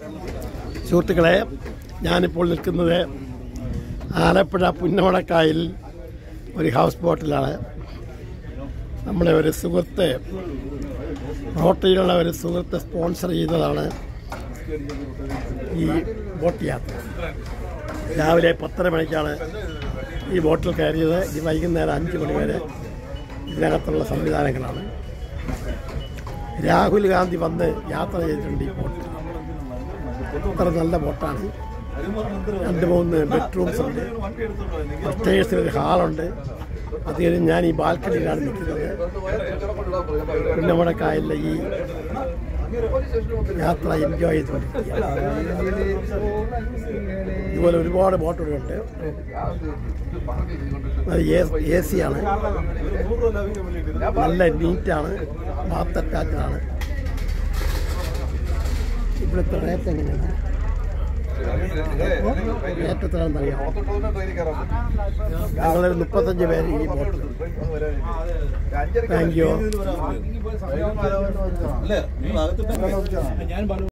സുഹൃത്തുക്കളെ ഞാനിപ്പോൾ നിൽക്കുന്നത് ആലപ്പുഴ പുന്നമടക്കായിൽ ഒരു ഹൗസ് ബോട്ടിലാണ് നമ്മളെ ഒരു സുഹൃത്ത് റോട്ടറിയിലുള്ള ഒരു സുഹൃത്ത് സ്പോൺസർ ചെയ്തതാണ് ഈ ബോട്ട് യാത്ര രാവിലെ പത്തര മണിക്കാണ് ഈ ബോട്ടിൽ കയറിയത് ഈ വൈകുന്നേരം അഞ്ച് മണി വരെ ഇതിനകത്തുള്ള സംവിധാനങ്ങളാണ് രാഹുൽ ഗാന്ധി വന്ന് യാത്ര ചെയ്തിട്ടുണ്ട് ഈ ബോട്ടിൽ അത്ര നല്ല ബോട്ടാണ് രണ്ട് മൂന്ന് ബെഡ്റൂംസ് ഉണ്ട് അപ്സ്റ്റേഴ്സിൽ ഒരു ഹാളുണ്ട് അത് കഴിഞ്ഞ് ഞാൻ ഈ ബാൽക്കണിയിലാണ് നിൽക്കുന്നത് പിന്നെ നമ്മുടെ കായലിലെ ഈ യാത്ര എൻജോയ് ചെയ്തുകൊണ്ടിരിക്കുകയാണ് ഇതുപോലെ ഒരുപാട് ബോട്ടുകളുണ്ട് അത് എ സി ആണ് നല്ല നീറ്റാണ് ബാത്ത് അറ്റാച്ച്ഡാണ് ഇവിടുത്തെ റേറ്റ് എങ്ങനെയാണ് റേറ്റ് എത്രയാണെന്ന് അറിയാമോ ഞങ്ങളൊരു മുപ്പത്തഞ്ച് പേര് ഈ ബോട്ടിൽ താങ്ക് യു അല്ലേ നിങ്ങൾ അകത്തിട്ട്